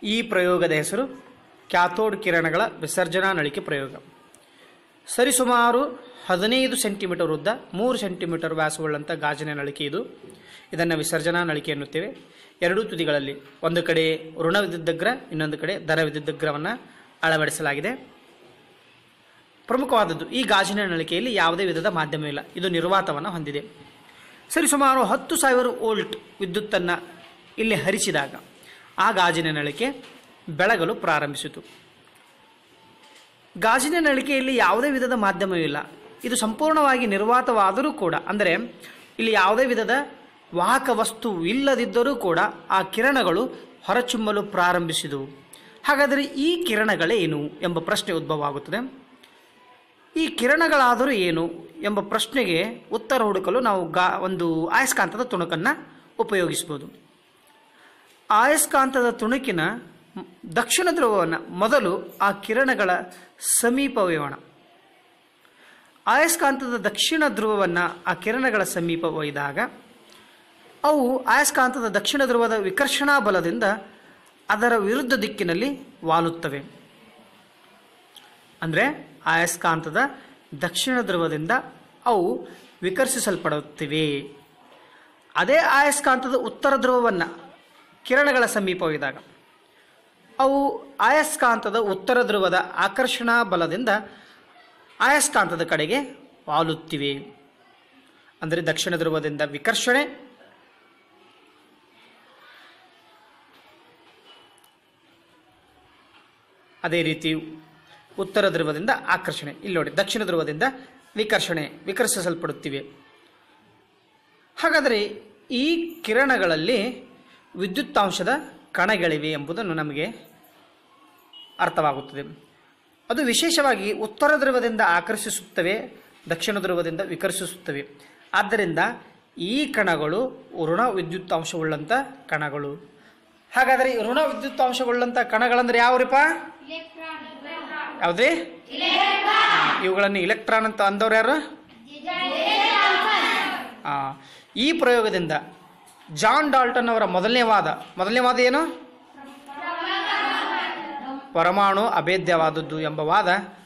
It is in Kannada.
ಈ ಪ್ರಯೋಗದ ಹೆಸರು ಕ್ಯಾಥೋಡ್ ಕಿರಣಗಳ ವಿಸರ್ಜನಾ ನಳಿಕೆ ಪ್ರಯೋಗ ಸರಿಸುಮಾರು ಹದಿನೈದು ಸೆಂಟಿಮೀಟರ್ ಉದ್ದ ಮೂರು ಸೆಂಟಿಮೀಟರ್ ವ್ಯಾಸವುಳ್ಳಂಥ ಗಾಜಿನ ನಳಿಕೆ ಇದು ಇದನ್ನು ವಿಸರ್ಜನಾ ನಳಿಕೆ ಎನ್ನುತ್ತೇವೆ ಎರಡೂ ತುದಿಗಳಲ್ಲಿ ಒಂದು ಕಡೆ ಋಣ ವಿದ್ಯುದ್ದಗ್ರ ಇನ್ನೊಂದು ಕಡೆ ಧನ ವಿದ್ಯುದ್ದಗ್ರವನ್ನು ಅಳವಡಿಸಲಾಗಿದೆ ಪ್ರಮುಖವಾದದ್ದು ಈ ಗಾಜಿನ ನಳಿಕೆಯಲ್ಲಿ ಯಾವುದೇ ವಿಧದ ಮಾಧ್ಯಮವಿಲ್ಲ ಇದು ನಿರ್ವಾತವನ್ನು ಹೊಂದಿದೆ ಸರಿಸುಮಾರು ಹತ್ತು ಸಾವಿರ ವೋಲ್ಟ್ ವಿದ್ಯುತ್ತನ್ನು ಇಲ್ಲಿ ಹರಿಸಿದಾಗ ಆ ಗಾಜಿನ ನಳಿಕೆ ಬೆಳಗಲು ಪ್ರಾರಂಭಿಸಿತು ಗಾಜಿನ ನಳಿಕೆಯಲ್ಲಿ ಯಾವುದೇ ವಿಧದ ಮಾಧ್ಯಮವಿಲ್ಲ ಇದು ಸಂಪೂರ್ಣವಾಗಿ ನಿರ್ವಾತವಾದರೂ ಕೂಡ ಅಂದರೆ ಇಲ್ಲಿ ಯಾವುದೇ ವಿಧದ ವಾಹಕ ವಸ್ತು ಇಲ್ಲದಿದ್ದರೂ ಕೂಡ ಆ ಕಿರಣಗಳು ಹೊರಚುಮ್ಮಲು ಪ್ರಾರಂಭಿಸಿದವು ಹಾಗಾದರೆ ಈ ಕಿರಣಗಳೇನು ಎಂಬ ಪ್ರಶ್ನೆ ಉದ್ಭವ ಆಗುತ್ತದೆ ಈ ಕಿರಣಗಳಾದರೂ ಏನು ಎಂಬ ಪ್ರಶ್ನೆಗೆ ಉತ್ತರ ಹುಡುಕಲು ನಾವು ಗಾ ಒಂದು ಆಯಸ್ಕಾಂತದ ತುಣುಕನ್ನು ಉಪಯೋಗಿಸ್ಬೋದು ಆಯಸ್ಕಾಂತದ ತುಣುಕಿನ ಮ್- ದಕ್ಷಿಣ ಧ್ರುವವನ್ನು ಮೊದಲು ಆ ಕಿರಣಗಳ ಸಮೀಪ ಒಯ್ಯೋಣ ಆಯಸ್ಕಾಂತದ ದಕ್ಷಿಣ ಧ್ರುವವನ್ನು ಆ ಕಿರಣಗಳ ಸಮೀಪ ಒಯ್ದಾಗ ಅವು ಆಯಸ್ಕಾಂತದ ದಕ್ಷಿಣ ಧ್ರುವದ ವಿಕರ್ಷಣಾ ಬಲದಿಂದ ಅದರ ವಿರುದ್ಧ ದಿಕ್ಕಿನಲ್ಲಿ ವಾಲುತ್ತವೆ ಅಂದರೆ ಆಯಸ್ಕಾಂತದ ದಕ್ಷಿಣ ಧ್ರುವದಿಂದ ಅವು ವಿಕರ್ಷಿಸಲ್ಪಡುತ್ತಿವೆ ಅದೇ ಆಯಸ್ಕಾಂತದ ಉತ್ತರ ಧ್ರುವವನ್ನು ಕಿರಣಗಳ ಸಮೀಪ ಒಯ್ದಾಗ ಅವು ಆಯಸ್ಕಾಂತದ ಉತ್ತರ ಧ್ರುವದ ಆಕರ್ಷಣಾ ಬಲದಿಂದ ಆಯಸ್ಕಾಂತದ ಕಡೆಗೆ ವಾಲುತ್ತಿವೆ ಅಂದರೆ ದಕ್ಷಿಣ ಧ್ರುವದಿಂದ ವಿಕರ್ಷಣೆ ಅದೇ ರೀತಿ ಉತ್ತರ ಧ್ರುವದಿಂದ ಆಕರ್ಷಣೆ ಇಲ್ಲಿ ನೋಡಿ ದಕ್ಷಿಣ ಧ್ರುವದಿಂದ ವಿಕರ್ಷಣೆ ವಿಕರ್ಷಿಸಲ್ಪಡುತ್ತಿವೆ ಹಾಗಾದರೆ ಈ ಕಿರಣಗಳಲ್ಲಿ ವಿದ್ಯುತ್ತಾಂಶದ ಕಣಗಳಿವೆ ಎಂಬುದನ್ನು ನಮಗೆ ಅರ್ಥವಾಗುತ್ತದೆ ಅದು ವಿಶೇಷವಾಗಿ ಉತ್ತರ ಧ್ರುವದಿಂದ ಆಕರ್ಷಿಸುತ್ತವೆ ದಕ್ಷಿಣ ಧ್ರುವದಿಂದ ವಿಕರ್ಷಿಸುತ್ತವೆ ಆದ್ದರಿಂದ ಈ ಕಣಗಳು ಋಣ ವಿದ್ಯುತ್ತಾಂಶವುಳ್ಳಂಥ ಕಣಗಳು ಹಾಗಾದರೆ ಈ ಋಣ ವಿದ್ಯುತ್ತಾಂಶವುಳ್ಳಂಥ ಕಣಗಳಂದ್ರೆ ಯಾವ್ರಿಪ್ಪ ಯಾವುದೇ ಇವುಗಳನ್ನು ಇಲೆಕ್ಟ್ರಾನ್ ಅಂತ ಅಂದವ್ರು ಯಾರು ಆ, ಈ ಪ್ರಯೋಗದಿಂದ ಜಾನ್ ಡಾಲ್ಟನ್ ಅವರ ಮೊದಲನೇ ವಾದ ಮೊದಲನೇ ವಾದ ಏನು ಪರಮಾಣು ಅಭೇದ್ಯವಾದದ್ದು ಎಂಬ ವಾದ